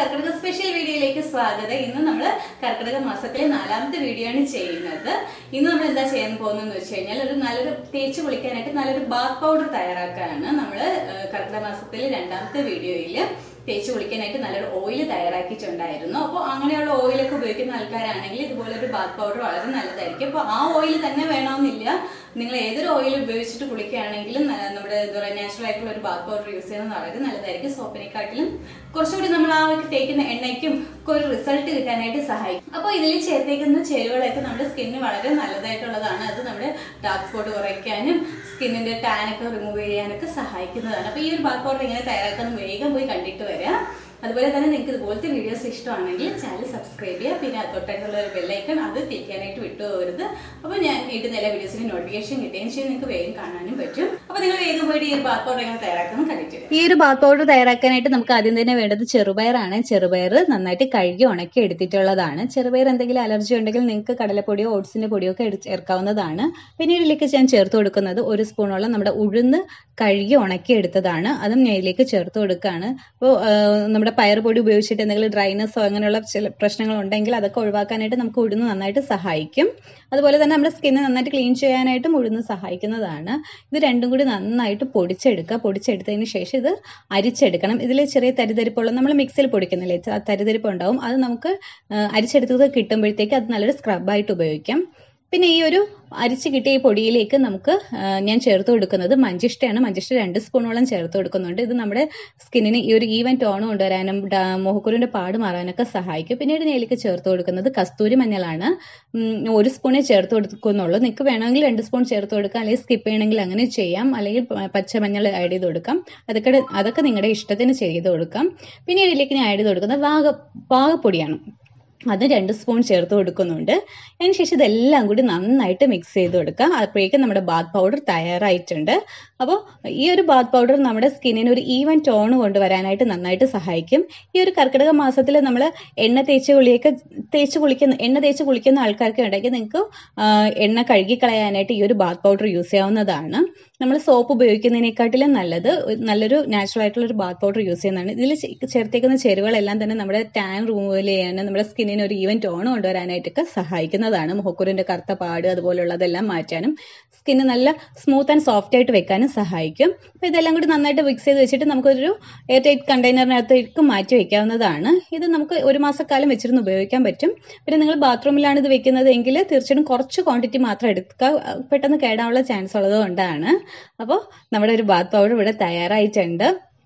കർക്കിടക special വീഡിയോയിലേക്ക് സ്വാഗതം ഇന്ന് നമ്മൾ കർക്കിടക മാസത്തിലെ നാലാമത്തെ വീഡിയോ ആണ് ചെയ്യുന്നത് ഇന്ന് നമ്മൾ എന്താ ചെയ്യാൻ പോകുന്നതെന്ന് വെച്ച് കഴിഞ്ഞാൽ ഒരു നല്ലൊരു തേച്ച് കുളിക്കാനായിട്ട് നല്ലൊരു ബാത്ത് പൗഡർ തയ്യാറാക്കാനാണ് നമ്മൾ കർക്കിടക മാസത്തിലെ രണ്ടാമത്തെ വീഡിയോയിൽ തേച്ച് കുളിക്കാനായിട്ട് നല്ലൊരു ഓയിൽ തയ്യാറാക്കിയിട്ടുണ്ടായിരുന്നു അപ്പോൾ അങ്ങനെയുള്ള ഓയിലൊക്കെ ഉപയോഗിക്കുന്ന ആൾക്കാരാണെങ്കിൽ ഇതുപോലെ ഒരു ബാത്ത് പൗഡർ വളരെ നല്ലതായിരിക്കും അപ്പോൾ ആ ഓയിൽ തന്നെ വേണമെന്നില്ല നിങ്ങൾ ഏതൊരു ഓയിൽ ഉപയോഗിച്ചിട്ട് കുളിക്കുകയാണെങ്കിലും ന- നമ്മുടെ എന്താ പറയുക നാച്ചുറൽ ആയിട്ടുള്ള ഒരു ബാത്ത് പൗഡർ യൂസ് ചെയ്യുന്നത് വളരെ നല്ലതായിരിക്കും സോപ്പിനെക്കാട്ടിലും കുറച്ചുകൂടി നമ്മൾ ആ ഒരു തേക്കുന്ന എണ്ണയ്ക്കും ഒക്കെ ഒരു റിസൾട്ട് കിട്ടാനായിട്ട് സഹായിക്കും അപ്പോൾ ഇതിൽ ചേർത്തേക്കുന്ന ചേരുവകളൊക്കെ നമ്മുടെ സ്കിന്നിന് വളരെ നല്ലതായിട്ടുള്ളതാണ് അത് നമ്മുടെ ഡാർക്ക് സ്പോട്ട് കുറയ്ക്കാനും സ്കിന്നിന്റെ ടാൻ ഒക്കെ റിമൂവ് ചെയ്യാനൊക്കെ സഹായിക്കുന്നതാണ് അപ്പോൾ ഈ ഒരു ബാത്ത് പൗഡർ എങ്ങനെ തയ്യാറാക്കാൻ വേഗം പോയി കണ്ടിട്ട് വരാം അതുപോലെ തന്നെ നിങ്ങൾക്ക് ഇതുപോലത്തെ വീഡിയോസ് ഇഷ്ടമാണെങ്കിൽ ചാനൽ സബ്സ്ക്രൈബ് ചെയ്യുക പിന്നെ അത് തൊട്ടടുത്തുള്ള ഒരു ബെല്ലൈക്കൺ അത് ക്ലിക്ക് ചെയ്യാനായിട്ട് വിട്ടു പോകരുത് അപ്പോൾ ഞാൻ ഇടുന്ന എല്ലാ വീഡിയോസിന് നോട്ടിഫിക്കേഷൻ കിട്ടുകയും ചെയ്യും നിങ്ങൾക്ക് വേഗം കാണാനും പറ്റും അപ്പോൾ നിങ്ങൾ വേഗം പോയിട്ട് ഈ ഒരു ബാത്ത് പൗഡർ എങ്ങനെ തയ്യാറാക്കണം കണ്ടിട്ട് വരാം. ഈ ഒരു ബാത്ത് പൗഡർ തയ്യാറാക്കാനായിട്ട് നമുക്ക് ആദ്യം തന്നെ വേണ്ടത് ചെറുപയറാണ് ചെറുപയർ നന്നായിട്ട് കഴുകി ഉണക്കി എടുത്തിട്ടുള്ളതാണ് ചെറുപയർ എന്തെങ്കിലും അലർജി ഉണ്ടെങ്കിൽ നിങ്ങൾക്ക് കടലപ്പൊടിയോ ഓട്സിന്റെ പൊടിയോ ഒക്കെ എടുത്ത് ചേർക്കാവുന്നതാണ് പിന്നെ ഇതിലേക്ക് ഞാൻ ചേർത്ത് കൊടുക്കുന്നത് ഒരു സ്പൂണോളം നമ്മുടെ ഉഴുന്ന് കഴുകി ഉണക്കി എടുത്തതാണ് അതും ഞാൻ ഇതിലേക്ക് ചേർത്ത് കൊടുക്കുകയാണ് അപ്പോൾ നമ്മുടെ പയർ പൊടി ഉപയോഗിച്ചിട്ട് എന്തെങ്കിലും ഡ്രൈനസോ അങ്ങനെയുള്ള ചില പ്രശ്നങ്ങൾ ഉണ്ടെങ്കിൽ അതൊക്കെ ഒഴിവാക്കാനായിട്ട് നമുക്ക് ഉഴുന്ന് നന്നായിട്ട് സഹായിക്കും അതുപോലെ തന്നെ നമ്മുടെ സ്കിന്ന് നന്നായിട്ട് ക്ലീൻ ചെയ്യാനായിട്ടും ഉഴുന്ന് സഹായിക്കുന്നതാണ് ഇത് രണ്ടും കൂടി നന്നായിട്ട് പൊടിച്ചെടുക്കുക പൊടിച്ചെടുത്തതിന് ശേഷം ഇത് അരിച്ചെടുക്കണം ഇതിൽ ചെറിയ തരിതരിപ്പുള്ള നമ്മൾ മിക്സിയിൽ പൊടിക്കുന്നില്ലേ ആ തരിതരിപ്പ് ഉണ്ടാവും അത് നമുക്ക് ആ, അരിച്ചെടുത്തത് കിട്ടുമ്പോഴത്തേക്ക് അത് നല്ലൊരു സ്ക്രബായിട്ട് ഉപയോഗിക്കാം പിന്നെ ഈ ഒരു അരിച്ച് കിട്ടിയ ഈ പൊടിയിലേക്ക് നമുക്ക് ആ, ഞാൻ ചേർത്ത് കൊടുക്കുന്നത് മഞ്ചിഷ്ടയാണ് മഞ്ചിഷ്ട രണ്ട് സ്പൂണോളം ചേർത്ത് കൊടുക്കുന്നുണ്ട് ഇത് നമ്മുടെ സ്കിന്നിന് ഈ ഒരു ഈവൻ ടോൺ കൊണ്ടുവരാനും ഡാ- മുഖക്കുരുവിന്റെ പാട് മാറാനൊക്കെ സഹായിക്കും പിന്നീട് ഇതിലേക്ക് ചേർത്ത് കൊടുക്കുന്നത് കസ്തൂരി മഞ്ഞളാണ് ഉം, ഒരു സ്പൂണേ ചേർത്ത് കൊടുക്കുന്നുള്ളൂ നിങ്ങൾക്ക് വേണമെങ്കിൽ രണ്ട് സ്പൂൺ ചേർത്ത് കൊടുക്കാം അല്ലെങ്കിൽ സ്കിപ്പ് ചെയ്യണമെങ്കിൽ അങ്ങനെ ചെയ്യാം അല്ലെങ്കിൽ പ- പച്ചമഞ്ഞൾ ആഡ് ചെയ്ത് കൊടുക്കാം അതൊക്കെ അതൊക്കെ നിങ്ങളുടെ ഇഷ്ടത്തിന് ചെയ്ത് കൊടുക്കാം പിന്നെ ഇതിലേക്ക് ഞാൻ ആഡ് ചെയ്ത് കൊടുക്കുന്നത് വാഗ പാകപ്പൊടിയാണ് അത് രണ്ട് സ്പൂൺ ചേർത്ത് കൊടുക്കുന്നുണ്ട് അതിന് ശേഷം ഇതെല്ലാം കൂടി നന്നായിട്ട് മിക്സ് ചെയ്ത് കൊടുക്കുക അപ്പോഴേക്കും നമ്മുടെ ബാത്ത് പൗഡർ തയ്യാറായിട്ടുണ്ട് അപ്പോൾ ഈ ഒരു ബാത്ത് പൗഡർ നമ്മുടെ സ്കിന്നിന് ഒരു ഈവൻ ടോൺ കൊണ്ടുവരാനായിട്ട് നന്നായിട്ട് സഹായിക്കും ഈ ഒരു കർക്കിടക മാസത്തിൽ നമ്മൾ എണ്ണ തേച്ച് കുളിയൊക്കെ തേച്ച് കുളിക്കുന്ന എണ്ണ തേച്ച് കുളിക്കുന്ന ആൾക്കാർക്ക് ഉണ്ടെങ്കിൽ നിങ്ങൾക്ക് ആ, എണ്ണ കഴുകി കളയാനായിട്ട് ഈ ഒരു ബാത്ത് പൗഡർ യൂസ് ചെയ്യാവുന്നതാണ് നമ്മൾ സോപ്പ് ഉപയോഗിക്കുന്നതിനെക്കാട്ടിലും നല്ലത് ഒരു നല്ലൊരു നാച്ചുറൽ ആയിട്ടുള്ള ഒരു ബാത്ത് പൗഡർ യൂസ് ചെയ്യുന്നതാണ് ഇതിൽ ചേർത്തേക്കുന്ന ചേരുവകളെല്ലാം തന്നെ നമ്മുടെ ടാൻ റിമൂവൽ ചെയ്യാനും നമ്മുടെ സ്കിന്നിന് ഒരു ഈവൻ ടോൺ കൊണ്ടുവരാനായിട്ടൊക്കെ സഹായിക്കുന്നതാണ് മുഖക്കുരുവിന്റെ കറുത്ത പാട് അതുപോലുള്ളതെല്ലാം മാറ്റാനും സ്കിന്ന് നല്ല സ്മൂത്ത് ആൻഡ് സോഫ്റ്റ് ആയിട്ട് വെക്കാനും സഹായിക്കും അപ്പോൾ ഇതെല്ലാം കൂടി നന്നായിട്ട് മിക്സ് ചെയ്ത് വെച്ചിട്ട് നമുക്കൊരു എയർ ടൈറ്റ് കണ്ടെയ്നറിനകത്തേക്ക് മാറ്റി വെക്കാവുന്നതാണ് ഇത് നമുക്ക് ഒരു മാസക്കാലം വെച്ചിരുന്ന് ഉപയോഗിക്കാൻ പറ്റും പിന്നെ നിങ്ങൾ ബാത്റൂമിലാണ് ഇത് വെക്കുന്നത് എങ്കിൽ തീർച്ചയായിട്ടും കുറച്ച് ക്വാണ്ടിറ്റി മാത്രം എടുക്കുക പെട്ടെന്ന് കേടാനുള്ള ചാൻസ് ഉള്ളത് കൊണ്ടാണ് അപ്പോൾ നമ്മുടെ ഒരു ബാത്ത് പൗഡർ ഇവിടെ തയ്യാറായിട്ടുണ്ട്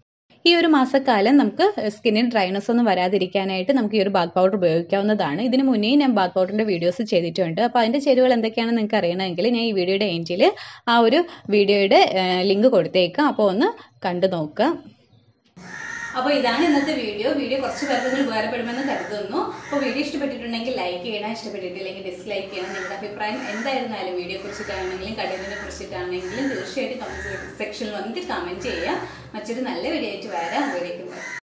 ഈ ഒരു മാസക്കാലം നമുക്ക് സ്കിന്നിന് ഡ്രൈനസ് ഒന്നും വരാതിരിക്കാനായിട്ട് നമുക്ക് ഈ ഒരു ബാത്ത് പൗഡർ ഉപയോഗിക്കാവുന്നതാണ് ഇതിന് മുന്നേ ഞാൻ ബാത്ത് പൗഡറിന്റെ വീഡിയോസ് ചെയ്തിട്ടുണ്ട് അപ്പോൾ അതിന്റെ ചേരുവകൾ എന്തൊക്കെയാണെന്ന് നിങ്ങൾക്ക് അറിയണമെങ്കിൽ ഞാൻ ഈ വീഡിയോയുടെ എൻഡിൽ ആ ഒരു വീഡിയോയുടെ ലിങ്ക് കൊടുത്തേക്കാം അപ്പോൾ ഒന്ന് കണ്ടു നോക്കുക അപ്പോൾ ഇതാണ് ഇന്നത്തെ വീഡിയോ വീഡിയോ കുറച്ച് പേർക്ക് നിങ്ങൾ ഉപകാരപ്പെടുമെന്ന് കരുതുന്നു അപ്പോൾ വീഡിയോ ഇഷ്ടപ്പെട്ടിട്ടുണ്ടെങ്കിൽ ലൈക്ക് ചെയ്യണം ഇഷ്ടപ്പെട്ടിട്ടില്ലെങ്കിൽ ഡിസ്ലൈക്ക് ചെയ്യണം നിങ്ങളുടെ അഭിപ്രായം എന്തായിരുന്നാലും വീഡിയോ കുറിച്ചിട്ടാണെങ്കിലും കണ്ടന്റിനെ കുറിച്ചിട്ടാണെങ്കിലും തീർച്ചയായിട്ടും കമന്റ് സെക്ഷനിൽ വന്നിട്ട് കമന്റ് ചെയ്യുക മറ്റൊരു നല്ല വീഡിയോ ആയിട്ട് വരാം അതിലേക്ക്